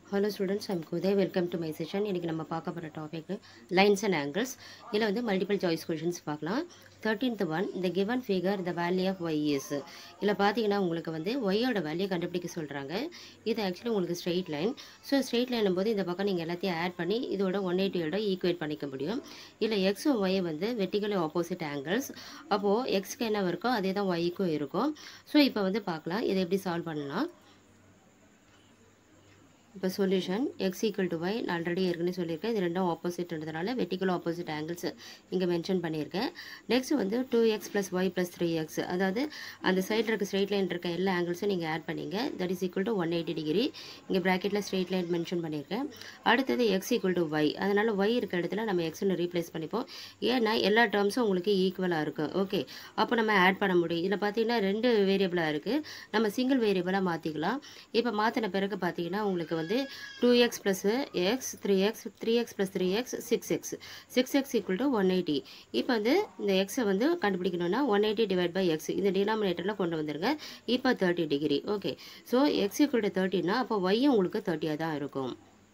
Hello students I'm குதே welcome to my session இன்றைக்கி நம்ம பார்க்க போகிற டாபிக் லைன்ஸ் அண்ட் ஆங்கிள்ஸ் இதில் வந்து மல்டிபிள் சாய்ஸ் கொஷின்ஸ் பார்க்கலாம் தேர்ட்டீன்த் ஒன் இந்த given figure the value of y is இதில் பார்த்தீங்கன்னா உங்களுக்கு வந்து ஒய்யோட வேல்யூ கண்டுபிடிக்க சொல்கிறாங்க இது ஆக்சுவலி உங்களுக்கு straight line so straight line போது இந்த பக்கம் நீங்கள் எல்லாத்தையும் ஆட் பண்ணி இதோட ஒன் எயிட்டியோட ஈக்குவேட் பண்ணிக்க முடியும் இல்லை எக்ஸும் ஒய் வந்து வெட்டிக்கலி ஆப்போசிட் ஆங்கிள்ஸ் அப்போது எக்ஸ்க்கு என்ன இருக்கோ அதே தான் ஒய்க்கும் இருக்கும் ஸோ இப்போ வந்து பார்க்கலாம் இதை எப்படி சால்வ் பண்ணலாம் இப்போ solution x equal to y நான் ஆல்ரெடி ஏற்கனவே சொல்லியிருக்கேன் இது ரெண்டும் ஆப்போசிட்ன்றதுனால வெட்டிக்கல் ஆப்போசிட் ஆங்கிள்ஸ் இங்கே மென்ஷன் பண்ணியிருக்கேன் நெக்ஸ்ட் வந்து two x plus y plus three x அதாவது அந்த சைடில் இருக்க ஸ்ட்ரெயிட் லைன் இருக்க எல்லா ஆங்கிள்ஸும் நீங்கள் ஆட் பண்ணீங்க that is equal to one eighty degree இங்கே ப்ராக்கெட்டில் ஸ்ட்ரெயிட் லைன் மென்ஷன் பண்ணியிருக்கேன் அடுத்தது எக்ஸ் ஈக்குவல் டு ஒய் அதனால் ஒய் இருக்க இடத்துல நம்ம எக்ஸ்னு ரீப்ளேஸ் பண்ணிப்போம் ஏன்னா எல்லா டேர்ம்ஸும் உங்களுக்கு ஈக்குவலாக இருக்கும் ஓகே அப்போ நம்ம ஆட் பண்ண முடியும் இதில் பார்த்தீங்கன்னா ரெண்டு வேரியபிளாக இருக்குது நம்ம சிங்கிள் வேரியபிளாக மாற்றிக்கலாம் இப்போ மாற்றின பிறகு பார்த்தீங்கன்னா உங்களுக்கு வந்து two x plus x three x three x plus three x six x six x equal to one eighty இப்போ வந்து இந்த எக்ஸை வந்து கண்டுபிடிக்கணும்னா one eighty divide by x இந்த டினாமினேட்டரில் கொண்டு வந்துருங்க இப்போ thirty degree okay so x equal to தேர்ட்டினா அப்போ ஒய்யும் உங்களுக்கு தேர்ட்டியாக தான் இருக்கும்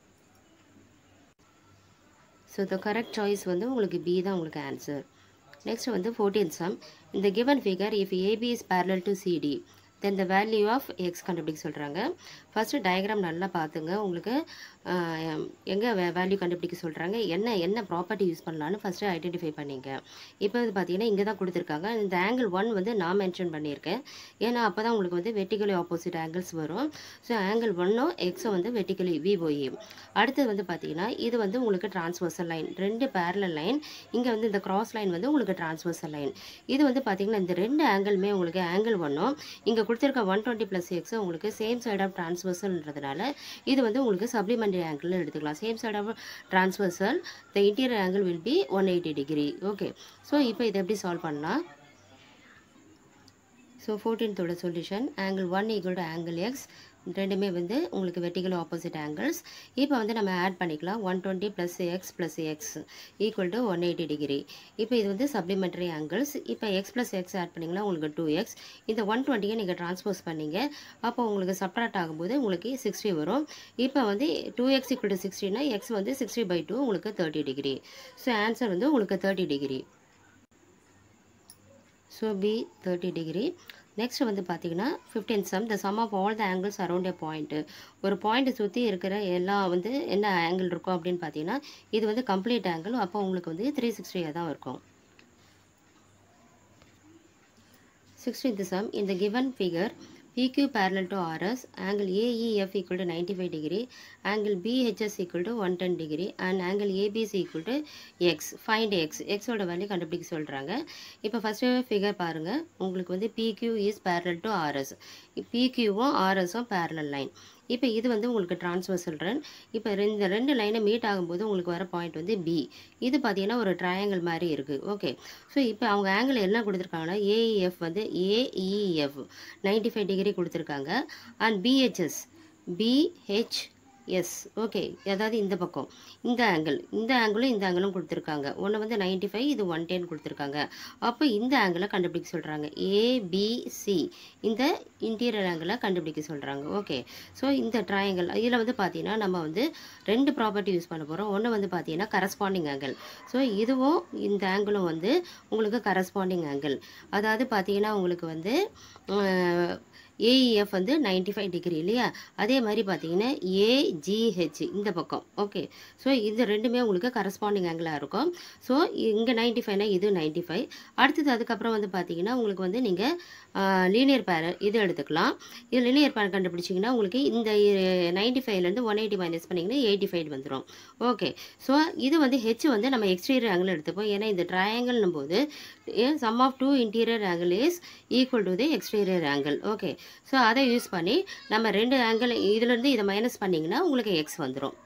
ஸோ த கரெக்ட் சாய்ஸ் வந்து உங்களுக்கு பி தான் உங்களுக்கு ஆன்சர் நெக்ஸ்ட் வந்து ஃபோர்டீன் சம் இந்த given figure if AB is parallel to CD then the value of x கண்டுபிடிக்க சொல்கிறாங்க ஃபஸ்ட்டு டயக்ராம் நல்லா பார்த்துங்க உங்களுக்கு எங்கே வே வேல்யூ கண்டுபிடிக்க சொல்கிறாங்க என்ன என்ன ப்ராப்பர்ட்டி யூஸ் பண்ணலான்னு ஃபஸ்ட்டு ஐடென்டிஃபை பண்ணிங்க இப்போ வந்து பார்த்தீங்கன்னா இங்கே தான் கொடுத்துருக்காங்க இந்த ஆங்கிள் ஒன் வந்து நான் மென்ஷன் பண்ணியிருக்கேன் ஏன்னா அப்போ தான் உங்களுக்கு வந்து வெட்டிக்கலி ஆப்போசிட் ஆங்கிள்ஸ் வரும் ஸோ ஆங்கிள் ஒன்னும் எக்ஸும் வந்து வெட்டிக்கலி விஓஏ அடுத்தது வந்து பார்த்தீங்கன்னா இது வந்து உங்களுக்கு டிரான்ஸ்வர்சல் லைன் ரெண்டு பேரலல் லைன் இங்கே வந்து இந்த கிராஸ் லைன் வந்து உங்களுக்கு டிரான்ஸ்வர்சல் லைன் இது வந்து பார்த்தீங்கன்னா இந்த ரெண்டு ஆங்கிளுமே உங்களுக்கு ஆங்கிள் ஒன்றும் இங்கே கொடுத்துருக்க ஒன் டுவெண்ட்டி ப்ளஸ் எக்ஸ் உங்களுக்கு சேம் சைட் ஆஃப் டிரான்ஸ்வர்சல்ன்றதுனால இது வந்து உங்களுக்கு சப்ளிமெண்ட்ரி ஆங்கிள் எடுத்துக்கலாம் same side of transversal the interior angle will be one eighty degree okay so இப்போ இதை எப்படி சால்வ் பண்ணலாம் ஸோ ஃபோர்டீன்த்தோட solution angle one equal to angle x ரெண்டுமே வந்து உங்களுக்கு வெட்டிக்கல் ஆப்போசிட் ஆங்கிள்ஸ் இப்போ வந்து நம்ம ஆட் பண்ணிக்கலாம் one twenty plus x plus x equal to one eighty degree இப்போ இது வந்து சப்ளிமெண்ட்ரி ஆங்கிள்ஸ் இப்போ எக்ஸ் ப்ளஸ் எக்ஸ் ஆட் பண்ணிங்கன்னா உங்களுக்கு டூ எக்ஸ் இந்த ஒன் டுவெண்ட்டியை நீங்கள் ட்ரான்ஸ்போஸ் பண்ணீங்க அப்போ உங்களுக்கு சப்ராக்ட் ஆகும்போது உங்களுக்கு சிக்ஸ்டி வரும் இப்போ வந்து டூ எக்ஸ் ஈக்குவல் டு சிக்ஸ்டினா எக்ஸ் வந்து சிக்ஸ்டி பை டூ உங்களுக்கு தேர்ட்டி டிகிரி ஸோ ஆன்சர் வந்து உங்களுக்கு thirty degree so B thirty degree next வந்து பார்த்தீங்கன்னா fifteen sum the sum of all the angles around a point ஒரு பாயிண்ட்டை சுற்றி இருக்கிற எல்லா வந்து என்ன ஆங்கிள் இருக்கும் அப்படின்னு பார்த்தீங்கன்னா இது வந்து கம்ப்ளீட் ஆங்கிள் அப்போ உங்களுக்கு வந்து த்ரீ சிக்ஸ்டியாக தான் இருக்கும் சிக்ஸ்டீன்த் சம் இந்த given figure PQ parallel to RS, angle AEF equal to 95 degree, angle BHS equal to 110 degree and angle ABC equal to X. Find X. X ஓட வேல்யூ கண்டுபிடிக்க சொல்கிறாங்க இப்போ ஃபஸ்ட்டு ஃபிகர் பாருங்கள் உங்களுக்கு வந்து PQ is parallel to RS. PQவும் RSவும் parallel line. இப்போ இது வந்து உங்களுக்கு டிரான்ஸ்வர்சல் ரன் இப்போ இந்த ரெண்டு லைனை மீட் ஆகும்போது உங்களுக்கு வர பாயிண்ட் வந்து பி இது பார்த்தீங்கன்னா ஒரு ட்ரையாங்கிள் மாதிரி இருக்குது ஓகே ஸோ இப்போ அவங்க ஆங்கிள் என்ன கொடுத்துருக்காங்கன்னா ஏஇஎஃப் வந்து ஏஇஎஃப் நைன்டி ஃபைவ் டிகிரி கொடுத்துருக்காங்க and BHS BH S okay அதாவது இந்த பக்கம் இந்த ஆங்கிள் இந்த ஆங்கிளும் இந்த ஆங்கிளும் கொடுத்துருக்காங்க ஒன்று வந்து நைன்டி ஃபைவ் இது ஒன் டென் கொடுத்துருக்காங்க அப்போ இந்த ஆங்கிளை கண்டுபிடிக்க சொல்கிறாங்க ஏபிசி இந்த இன்டீரியர் ஆங்கிளை கண்டுபிடிக்க சொல்கிறாங்க ஓகே ஸோ இந்த ட்ரையாங்கிள் இதில் வந்து பார்த்தீங்கன்னா நம்ம வந்து ரெண்டு ப்ராப்பர்ட்டி யூஸ் பண்ண போகிறோம் ஒன்று வந்து பார்த்தீங்கன்னா கரஸ்பாண்டிங் ஆங்கிள் ஸோ இதுவும் இந்த ஆங்கிளும் வந்து உங்களுக்கு கரஸ்பாண்டிங் ஆங்கிள் அதாவது பார்த்தீங்கன்னா உங்களுக்கு வந்து ஏஇஎஃப் வந்து நைன்டி ஃபைவ் டிகிரி இல்லையா அதே மாதிரி பார்த்தீங்கன்னா ஏஜிஹெச் இந்த பக்கம் ஓகே ஸோ இது ரெண்டுமே உங்களுக்கு கரஸ்பாண்டிங் ஆங்கிளாக இருக்கும் ஸோ இங்கே நைன்டி ஃபைவ்னா இது நைன்டி ஃபைவ் அடுத்தது அதுக்கப்புறம் வந்து பார்த்தீங்கன்னா உங்களுக்கு வந்து நீங்கள் லீனியர் பேர் இது எடுத்துக்கலாம் இது லீனியர் பேர் கண்டுபிடிச்சிங்கன்னா உங்களுக்கு இந்த நைன்டி ஃபைவ்லேருந்து ஒன் எயிட்டி மைனஸ் பண்ணிங்கன்னா எயிட்டி ஃபைவ் வந்துடும் ஓகே ஸோ இது வந்து ஹெச் வந்து நம்ம எக்ஸ்டீரியர் ஆங்கிள் எடுத்துப்போம் ஏன்னா இந்த ட்ரையாங்கிள்னும் போது sum of two interior angle is equal to the exterior angle okay so அதை யூஸ் பண்ணி நம்ம ரெண்டு ஆங்கிள் இதுலேருந்து இதை மைனஸ் பண்ணிங்கன்னா உங்களுக்கு எக்ஸ் வந்துடும்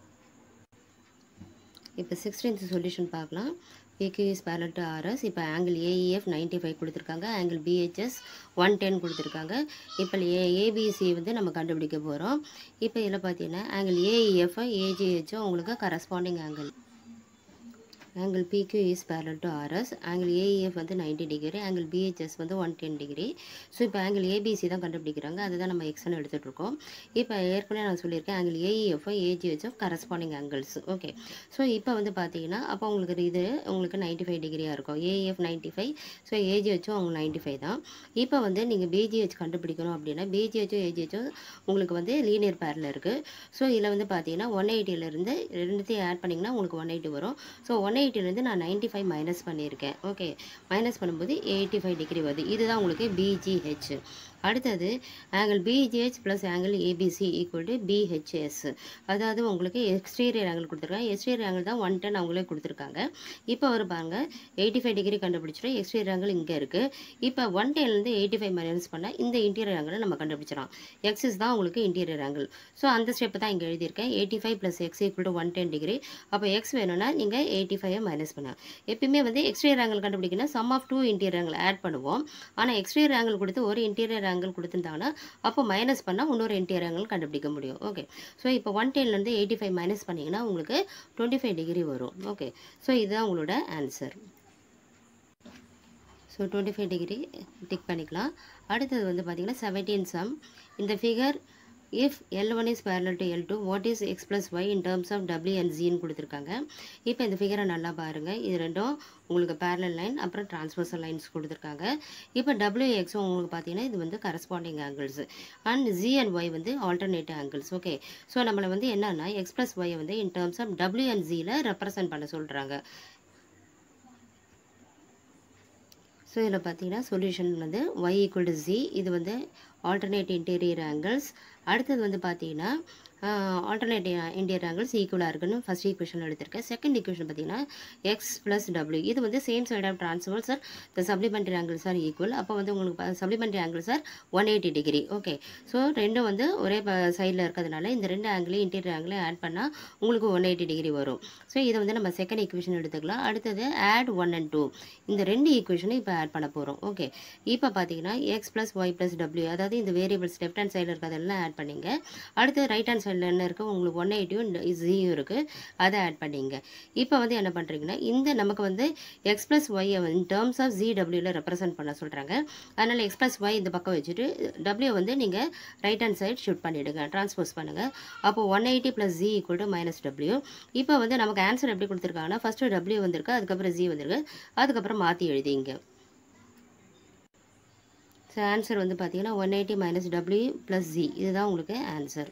இப்போ சிக்ஸ்டீன்த் சொல்யூஷன் பார்க்கலாம் PQ is parallel to RS இப்போ ஆங்கிள் AEF நைன்ட்டி ஃபைவ் கொடுத்துருக்காங்க ஆங்கிள் பிஹெச்எஸ் ஒன் டென் கொடுத்துருக்காங்க இப்போ ஏ ஏபிசி வந்து நம்ம கண்டுபிடிக்க போகிறோம் இப்போ இதில் பார்த்தீங்கன்னா ஆங்கிள் ஏஇஎஃப் ஏஜிஹெச்சும் உங்களுக்கு corresponding angle angle PQ is parallel to RS angle AEF வந்து 90 டிகிரி ஆங்கிள் பிஹெச்எஸ் வந்து ஒன் டென் டிகிரி ஸோ இப்போ ஆங்கிள் ஏபிசி தான் கண்டுபிடிக்கிறாங்க அதுதான் நம்ம எக்ஸ்னு எடுத்துகிட்டு இருக்கோம் இப்போ ஏற்கனவே நான் சொல்லியிருக்கேன் angle AEF AGHF corresponding angles okay so இப்போ வந்து பார்த்தீங்கன்னா அப்போ உங்களுக்கு இது உங்களுக்கு 95 ஃபைவ் டிகிரியாக இருக்கும் ஏஇஎஃப் நைன்ட்டி ஃபைவ் ஸோ ஏஜிஹெச்சும் அவங்க 95 ஃபைவ் தான் இப்போ வந்து நீங்கள் பிஜிஹெச் கண்டுபிடிக்கணும் அப்படின்னா பிஜிஹெச்சும் ஏஜிஹெச்சும் உங்களுக்கு வந்து லீனியர் பேரில் இருக்குது ஸோ இதில் வந்து பார்த்தீங்கன்னா ஒன் எயிட்டிலேருந்து ரெண்டுத்தையும் ஆட் பண்ணிங்கன்னா உங்களுக்கு ஒன் எயிட்டி வரும் ஸோ ஒன் எயிட்டிலேருந்து நான் 95 ஃபைவ் மைனஸ் பண்ணியிருக்கேன் ஓகே மைனஸ் பண்ணும்போது எயிட்டி ஃபைவ் டிகிரி வருது இதுதான் உங்களுக்கு பிஜிஹெச் அடுத்தது angle BGH plus angle ABC equal to BHS அதாவது உங்களுக்கு எக்ஸ்டீரியர் ஆங்கிள் கொடுத்துருக்காங்க எக்ஸ்டீரியர் ஆங்கிள் தான் ஒன் டென் அவங்களே கொடுத்துருக்காங்க இப்போ ஒரு பாருங்க எயிட்டி ஃபைவ் டிகிரி கண்டுபிடிச்சிடும் எக்ஸ்டீரியர் ஆங்கிள் இங்கே இருக்குது இப்போ ஒன் டென்லேருந்து எயிட்டி ஃபைவ் மைனஸ் பண்ணால் இந்த இன்டீரியர் ஆங்கிளை நம்ம கண்டுபிடிச்சிடலாம் எக்ஸஸ் தான் உங்களுக்கு இன்டீரியர் ஆங்கிள் ஸோ அந்த ஸ்டெப் தான் இங்கே எழுதியிருக்கேன் eighty five plus x equal to one ten degree அப்போ எக்ஸ் வேணும்னா நீங்கள் எயிட்டி ஃபைவ் மைனஸ் பண்ணலாம் எப்பயுமே வந்து எக்ஸ்டீரியர் ஆங்கிள் கண்டுபிடிக்கணும் sum of two interior angle add பண்ணுவோம் ஆனால் எக்ஸ்டீரியர் ஆங்கிள் கொடுத்து ஒரு இன்டீரியர் ஆங்கிள் கொடுத்துருந்தாங்கன்னா அப்போ மைனஸ் பண்ணால் இன்னொரு இன்டீரியர் ஆங்கிள் கண்டுபிடிக்க முடியும் ஓகே ஸோ இப்போ ஒன் டென்லேருந்து எயிட்டி ஃபைவ் மைனஸ் பண்ணிங்கன்னா உங்களுக்கு டுவெண்ட்டி ஃபைவ் டிகிரி வரும் ஓகே ஸோ இதுதான் உங்களோட answer so twenty five degree tick பண்ணிக்கலாம் அடுத்தது வந்து பார்த்தீங்கன்னா செவன்டீன் சம் இந்த figure if L one is parallel to L two what is x plus y in terms of டபிள்யூ அண்ட் ஜின்னு கொடுத்துருக்காங்க இப்போ இந்த ஃபிகரை நல்லா பாருங்கள் இது ரெண்டும் உங்களுக்கு பேரலல் லைன் அப்புறம் டிரான்ஸ்வர்சல் லைன்ஸ் கொடுத்துருக்காங்க இப்போ டபிள்யூ எக்ஸும் உங்களுக்கு பார்த்தீங்கன்னா இது வந்து corresponding angles and z and y வந்து ஆல்டர்னேட்டிவ் ஆங்கிள்ஸ் ஓகே ஸோ நம்மளை வந்து என்னன்னா எக்ஸ் ப்ளஸ் ஒய் வந்து இன் டேர்ம்ஸ் ஆஃப் டபிள்யூ அண்ட் ஜியில் ரெப்ரசன்ட் பண்ண சொல்கிறாங்க ஸோ இதில் பார்த்தீங்கன்னா சொல்யூஷன் வந்து ஒய் ஈக்குவல் டு ஜி இது வந்து ஆல்டர்னேட் இன்டீரியர் ஆங்கிள்ஸ் அடுத்தது வந்து பார்த்தீங்கன்னா ஆல்டர்னேட் இன்டீரியர் ஆங்கிள்ஸ் ஈக்குவலாக இருக்குன்னு ஃபஸ்ட் ஈக்குவேஷன் எடுத்திருக்கேன் செகண்ட் ஈக்குவேஷன் பார்த்தீங்கன்னா எக்ஸ் ப்ளஸ் டபிள்யூ இது வந்து same side of transverse sir the supplementary angles are equal அப்போ வந்து உங்களுக்கு supplementary angles are one eighty degree okay so ரெண்டும் வந்து ஒரே சைடில் இருக்கிறதுனால இந்த ரெண்டு ஆங்கிளையும் இன்டீரியர் ஆங்கிளையும் ஆட் பண்ணால் உங்களுக்கு ஒன் எயிட்டி டிகிரி வரும் ஸோ இதை வந்து நம்ம செகண்ட் ஈக்குவேஷன் எடுத்துக்கலாம் அடுத்தது ஆட் ஒன் அண்ட் டூ இந்த ரெண்டு ஈக்குவேஷனும் இப்போ ஆட் பண்ண போகிறோம் ஓகே இப்போ பார்த்தீங்கன்னா எக்ஸ் ப்ளஸ் ஒய் ப்ளஸ் டபிள்யூ அதாவது இந்த வேரியபிள்ஸ் லெஃப்ட் ஹேண்ட் சைடில் இருக்கிறதெல்லாம் ஆட் பண்ணிங்க அடுத்து ரைட் ஹேண்ட் சைடில் என்ன இருக்குது உங்களுக்கு ஒன் எயிட்டியும் ஜியும் இருக்குது அதை ஆட் பண்ணிங்க இப்போ வந்து என்ன பண்ணுறீங்கன்னா இந்த நமக்கு வந்து எக்ஸ் ப்ளஸ் ஒய்யை வந்து டேர்ம்ஸ் ஆஃப் ஜி டபிள்யூவில் ரெப்ரசென்ட் பண்ண சொல்கிறாங்க அதனால் எக்ஸ் ப்ளஸ் ஒய் இந்த பக்கம் வச்சுட்டு டபிள்யூ வந்து நீங்கள் ரைட் ஹேண்ட் சைடு ஷூட் பண்ணிவிடுங்க ட்ரான்ஸ்போஸ் பண்ணுங்கள் அப்போ one eighty plus z equal to minus டபிள்யூ இப்போ வந்து நமக்கு ஆன்சர் எப்படி கொடுத்துருக்காங்கன்னா ஃபஸ்ட்டு டபிள்யூ வந்திருக்கு அதுக்கப்புறம் ஜி வந்திருக்கு அதுக்கப்புறம் மாற்றி எழுதிங்க ஸோ ஆன்சர் வந்து பார்த்தீங்கன்னா ஒன் எயிட்டி மைனஸ் டபிள்யூ ப்ளஸ் ஜி இதுதான் உங்களுக்கு answer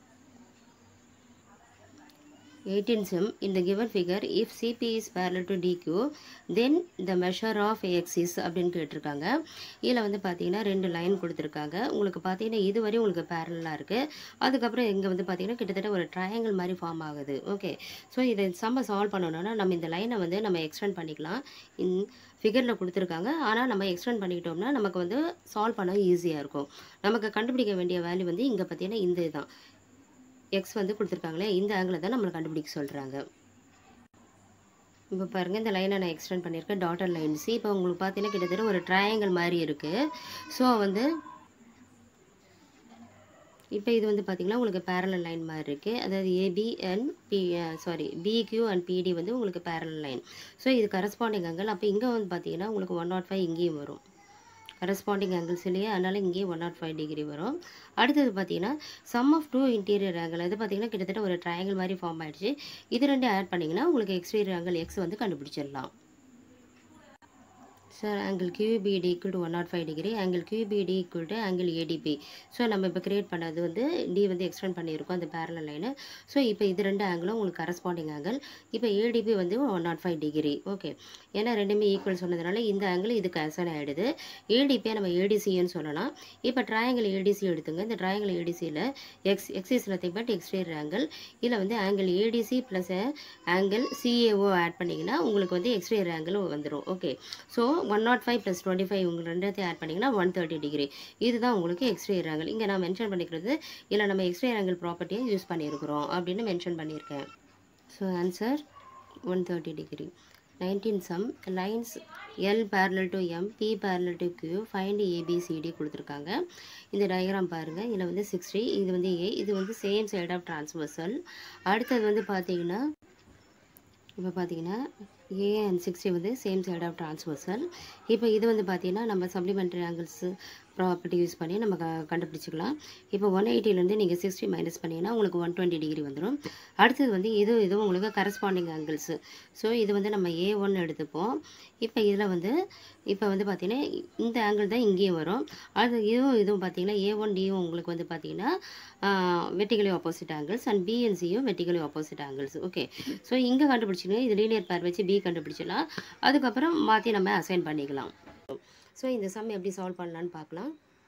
18 sum in the given figure if CP is parallel to DQ then the measure of X is அப்படின்னு கேட்டிருக்காங்க இதில் வந்து பார்த்தீங்கன்னா ரெண்டு லைன் கொடுத்துருக்காங்க உங்களுக்கு பார்த்தீங்கன்னா இதுவரை உங்களுக்கு பேரலாக இருக்குது அதுக்கப்புறம் இங்கே வந்து பார்த்தீங்கன்னா கிட்டத்தட்ட ஒரு ட்ரையாங்கிள் மாதிரி ஃபார்ம் ஆகுது ஓகே ஸோ இதை சம்ம சால்வ் பண்ணணும்னா நம்ம இந்த லைனை வந்து நம்ம எக்ஸ்டெண்ட் பண்ணிக்கலாம் இன் ஃபிகரில் கொடுத்துருக்காங்க ஆனால் நம்ம எக்ஸ்டெண்ட் பண்ணிக்கிட்டோம்னா நமக்கு வந்து சால்வ் பண்ண ஈஸியாக இருக்கும் நமக்கு கண்டுபிடிக்க வேண்டிய வேல்யூ வந்து இங்கே பார்த்தீங்கன்னா இந்த இதுதான் எக்ஸ் வந்து கொடுத்துருக்காங்களே இந்த ஆங்கிளை தான் நம்மளை கண்டுபிடிக்க சொல்கிறாங்க இப்போ பாருங்கள் இந்த லைனை நான் எக்ஸ்டெண்ட் பண்ணியிருக்கேன் டாட்டர் லைன்ஸ் இப்போ உங்களுக்கு பார்த்தீங்கன்னா கிட்டத்தட்ட ஒரு ட்ரையாங்கிள் மாதிரி இருக்குது ஸோ வந்து இப்போ இது வந்து பார்த்தீங்கன்னா உங்களுக்கு பேரலல் லைன் மாதிரி இருக்குது அதாவது AB and B sorry PQ and PD வந்து உங்களுக்கு பேரலல் லைன் ஸோ இது கரஸ்பாண்டிங் ஆங்கிள் அப்போ இங்கே வந்து பார்த்தீங்கன்னா உங்களுக்கு ஒன் நாட் ஃபைவ் இங்கேயும் வரும் கரஸ்பாண்டிங் ஆங்கிள்ஸ் இல்லையா அதனால் இங்கேயே ஒன் நாட் ஃபைவ் டிகிரி வரும் அடுத்தது பார்த்தீங்கன்னா sum of two interior angle அது பார்த்தீங்கன்னா கிட்டத்தட்ட ஒரு ட்ரையாங்கிள் மாதிரி ஃபார்ம் ஆயிடுச்சு இது ரெண்டு ஆட் பண்ணிங்கன்னா உங்களுக்கு எக்ஸ்டீரியர் ஆங்கிள் எக்ஸ் வந்து கண்டுபிடிச்சிடலாம் sir angle QBD equal to one nought five degree angle QBD equal to angle ADB so நம்ம இப்போ கிரியேட் பண்ணது வந்து டி வந்து எக்ஸ்டெண்ட் பண்ணியிருக்கோம் அந்த பேரலல் லைனு ஸோ இப்போ இது ரெண்டு ஆங்கிளும் உங்களுக்கு கரஸ்பாண்டிங் ஆங்கிள் இப்போ ஏடிபி வந்து one nought five degree okay ஏன்னா ரெண்டுமே ஈக்குவல் சொன்னதுனால இந்த ஆங்கிள் இதுக்கு அசன் ஆகிடுது ஏடிபியை நம்ம ஏடிசின்னு சொல்லலாம் இப்போ ட்ரையாங்கிள் ஏடிசி எடுத்துங்க இந்த ட்ரையாங்கிள் ஏடிசியில் x x is nothing but exterior angle இதில் வந்து angle ADC plus angle CAO add பண்ணிங்கன்னா உங்களுக்கு வந்து எக்ஸ்டீரியர் ஆங்கிள் வந்துடும் okay so one nought five plus twenty five உங்களுக்கு ரெண்டுத்தையும் ஆட் பண்ணிங்கன்னா ஒன் தேர்ட்டி டிகிரி இதுதான் உங்களுக்கு எக்ஸ்டீரியர் ஆங்கிள் இங்கே நான் மென்ஷன் பண்ணிக்கிறது இல்லை நம்ம எக்ஸ்டீரியர் ஆங்கிள் ப்ராப்பர்ட்டியை யூஸ் பண்ணியிருக்கிறோம் அப்படின்னு மென்ஷன் பண்ணியிருக்கேன் so answer one thirty degree nineteen sum lines L parallel to M P parallel to Q find ABCD கொடுத்துருக்காங்க இந்த டயக்ராம் பாருங்கள் இதில் வந்து சிக்ஸ்டி இது வந்து ஏ இது வந்து சேம் சைட் ஆஃப் டிரான்ஸ்வர்சல் அடுத்தது வந்து பார்த்தீங்கன்னா இப்போ பார்த்தீங்கன்னா ஏ அண்ட் சிக்ஸ்டி வந்து சேம் சைட் ஆஃப் ட்ரான்ஸ்வர்சல் இப்போ இது வந்து பார்த்தீங்கன்னா நம்ம சப்ளிமெண்ட்ரி ஆங்கிள்ஸு ப்ராப்பர்ட்டி யூஸ் பண்ணி நம்ம க கண்டுபிடிச்சிக்கலாம் இப்போ ஒன் எயிட்டிலேருந்து நீங்கள் சிக்ஸ்டி மைனஸ் பண்ணிங்கன்னா உங்களுக்கு ஒன் டுவெண்ட்டி டிகிரி வந்துடும் அடுத்தது வந்து இது இதுவும் உங்களுக்கு கரஸ்பாண்டிங் ஆங்கிள்ஸு ஸோ இது வந்து நம்ம ஏ ஒன் எடுத்துப்போம் இப்போ இதில் வந்து இப்போ வந்து பார்த்தீங்கன்னா இந்த ஆங்கிள் தான் இங்கேயும் வரும் அது இதுவும் இதுவும் பார்த்தீங்கன்னா ஏ ஒன் டியும் உங்களுக்கு வந்து பார்த்தீங்கன்னா வெட்டிகலி ஆப்போசிட் ஆங்கிள்ஸ் அண்ட் பிஎன்சியும் vertically opposite angles okay so இங்கே கண்டுபிடிச்சிங்க இது லீனியர் பேர் வச்சு பி கண்டுபிடிச்சிடலாம் அதுக்கப்புறம் மாற்றி நம்ம அசைன் பண்ணிக்கலாம் ஸோ இந்த சம் எப்படி சால்வ் பண்ணலான்னு பார்க்கலாம்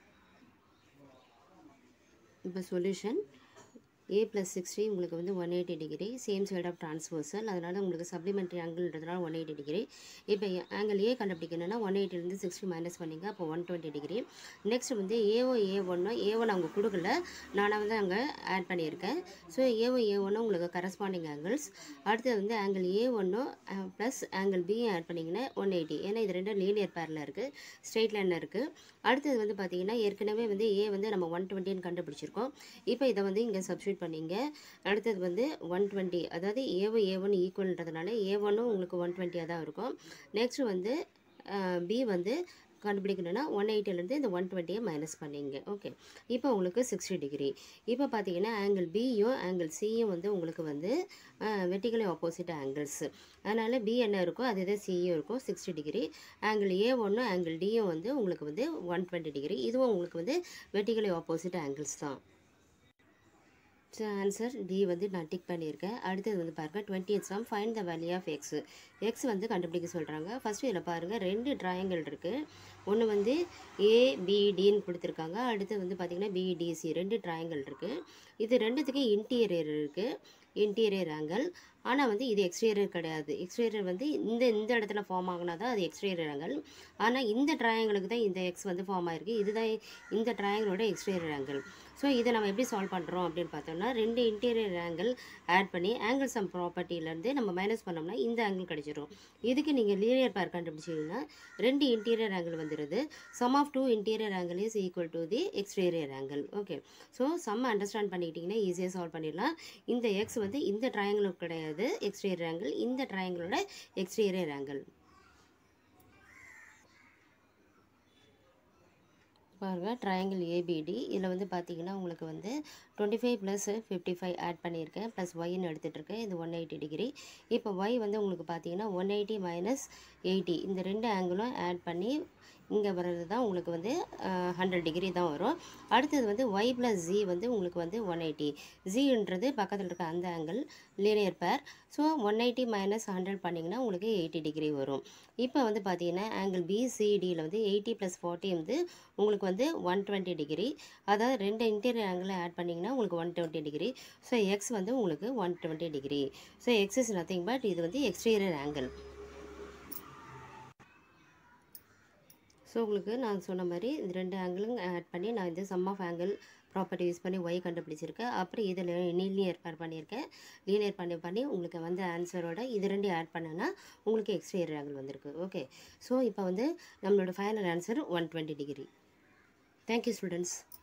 இப்போ சொல்யூஷன் ஏ ப்ளஸ் சிக்ஸ்டி உங்களுக்கு வந்து one eighty degree same side of transversal அதனால் உங்களுக்கு சப்ளிமெண்ட்ரி ஆங்கிள்ன்றதுனால ஒன் எயிட்டி டிகிரி இப்போ ஆங்கிள் ஏ கண்டுபிடிக்கணும்னா ஒன் எயிட்டிலேருந்து சிக்ஸ்டி மைனஸ் பண்ணிங்க அப்போ ஒன் டுவெண்ட்டி டிகிரி நெக்ஸ்ட் வந்து ஏஓ ஏ ஒன்று ஏ ஒன் அவங்க கொடுக்கல நானாக வந்து அங்கே ஆட் பண்ணியிருக்கேன் ஸோ ஏஓ ஏ ஒன்று உங்களுக்கு கரஸ்பாண்டிங் ஆங்கிள்ஸ் அடுத்தது வந்து ஆங்கிள் ஏ ஒன்றும் ப்ளஸ் ஆங்கிள் பி ஆட் பண்ணிங்கன்னா ஒன் எயிட்டி ஏன்னா இது ரெண்டும் லீனியர் பேரில் இருக்குது ஸ்ட்ரெயிட் லைனில் இருக்குது அடுத்தது வந்து பார்த்தீங்கன்னா ஏற்கனவே வந்து ஏ வந்து நம்ம ஒன் டுவெண்ட்டின்னு கண்டுபிடிச்சிருக்கோம் இப்போ இதை வந்து இங்கே சப்ஸ்டியூட் பண்ணிங்க அடுத்தது வந்து ஒன் டுவெண்ட்டி அதாவது ஏவோ ஏ ஒன் ஈக்குவல்ன்றதுனால ஏ ஒன்னும் உங்களுக்கு ஒன் டுவெண்ட்டியாக தான் இருக்கும் நெக்ஸ்ட் வந்து பி வந்து கண்டுபிடிக்கணும்னா ஒன் எயிட்டிலேருந்து இந்த ஒன் டுவெண்ட்டியை மைனஸ் பண்ணிங்க ஓகே இப்போ உங்களுக்கு சிக்ஸ்டி டிகிரி இப்போ பார்த்தீங்கன்னா ஆங்கிள் பியும் ஆங்கிள் சியும் வந்து உங்களுக்கு வந்து வெட்டிக்கலி ஆப்போசிட் ஆங்கிள்ஸ் அதனால் பி என்ன இருக்கோ அதே தான் சியும் இருக்கும் சிக்ஸ்டி டிகிரி ஆங்கிள் ஏ ஒன்று ஆங்கிள் டியும் வந்து உங்களுக்கு வந்து ஒன் டுவெண்ட்டி டிகிரி இதுவும் உங்களுக்கு வந்து வெட்டிக்கலி ஆப்போசிட் ஆங்கிள்ஸ் தான் ஸோ ஆன்சர் டி வந்து நான் டிக் பண்ணியிருக்கேன் அடுத்தது வந்து பாருங்கள் twenty sum find the value of x x வந்து கண்டுபிடிக்க சொல்கிறாங்க ஃபஸ்ட்டு இதில் பாருங்கள் ரெண்டு ட்ராயங்கள் இருக்குது ஒன்று வந்து ஏபிடின்னு கொடுத்துருக்காங்க அடுத்து வந்து பார்த்திங்கன்னா பிடிசி ரெண்டு ட்ராயங்கள் இருக்குது இது ரெண்டுத்துக்கும் இன்டீரியர் இருக்குது இன்டீரியர் ஆங்கிள் ஆனால் வந்து இது எக்ஸ்டீரியர் கிடையாது எக்ஸ்டீரியர் வந்து இந்த இந்த இடத்துல ஃபார்ம் ஆகினா தான் அது எக்ஸ்டீரியர் ஆங்கிள் ஆனால் இந்த ட்ராயங்களுக்கு தான் இந்த எக்ஸ் வந்து ஃபார்ம் ஆகிருக்கு இதுதான் இந்த ட்ராயங்களோட எக்ஸ்டீரியர் ஆங்கிள் ஸோ இதை நம்ம எப்படி சால்வ் பண்ணுறோம் அப்படின்னு பார்த்தோம்னா ரெண்டு இன்டீரியர் ஆங்கிள் ஆட் பண்ணி ஆங்கிள் சம் ப்ராப்பர்ட்டியிலேருந்து நம்ம மைனஸ் பண்ணோம்னா இந்த ஆங்கிள் கிடைச்சிரும் இதுக்கு நீங்கள் லீனியர் பேர் கண்டுபிடிச்சிங்கன்னா ரெண்டு இன்டீரியர் ஆங்கிள் வந்துடுது sum of two interior angle is equal to the exterior angle okay so sum understand பண்ணிக்கிட்டிங்கன்னா ஈஸியாக சால்வ் பண்ணிடலாம் இந்த எக்ஸ் வந்து இந்த ட்ரையாங்கிளுக்கு கிடையாது எக்ஸ்டீரியர் ஆங்கிள் இந்த ட்ரையாங்கிளோட எக்ஸ்டீரியர் ஆங்கிள் பாருங்கள் ட்ரையாங்கிள் ஏபிடி இதில் வந்து பார்த்தீங்கன்னா உங்களுக்கு வந்து twenty five plus fifty five add பண்ணியிருக்கேன் ப்ளஸ் ஒய்ன்னு எடுத்துகிட்ருக்கேன் இது ஒன் எயிட்டி டிகிரி இப்போ ஒய் வந்து உங்களுக்கு பார்த்தீங்கன்னா ஒன் எயிட்டி மைனஸ் எயிட்டி இந்த ரெண்டு ஆங்கிளும் ஆட் பண்ணி இங்கே வர்றது தான் உங்களுக்கு வந்து ஹண்ட்ரட் டிகிரி தான் வரும் அடுத்தது வந்து ஒய் ப்ளஸ் ஜி வந்து உங்களுக்கு வந்து ஒன் எயிட்டி ஜின்றது பக்கத்தில் இருக்க அந்த angle linear pair so one eighty minus hundred பண்ணிங்கன்னா உங்களுக்கு எயிட்டி டிகிரி வரும் இப்போ வந்து பார்த்தீங்கன்னா ஆங்கிள் பிசிடியில் வந்து எயிட்டி ப்ளஸ் ஃபார்ட்டி வந்து உங்களுக்கு வந்து ஒன் டுவெண்ட்டி டிகிரி அதாவது ரெண்டு இன்டீரியர் ஆங்கிள் ஆட் பண்ணிங்கன்னா உங்களுக்கு one twenty degree so x வந்து உங்களுக்கு one twenty degree so x is nothing but இது வந்து எக்ஸ்டீரியர் ஆங்கிள் ஸோ உங்களுக்கு நான் சொன்ன மாதிரி இந்த ரெண்டு ஆங்கிளும் ஆட் பண்ணி நான் இந்த sum of angle property use பண்ணி ஒய் கண்டுபிடிச்சிருக்கேன் அப்புறம் இதில் லீனியர் பேர் பண்ணியிருக்கேன் லீனியர் பண்ணி பண்ணி உங்களுக்கு வந்து ஆன்சரோட இது ரெண்டு ஆட் பண்ணனா உங்களுக்கு எக்ஸ்ட்ரா ஆங்கிள் வந்திருக்கு ஓகே ஸோ இப்போ வந்து நம்மளோட final answer one twenty degree thank you students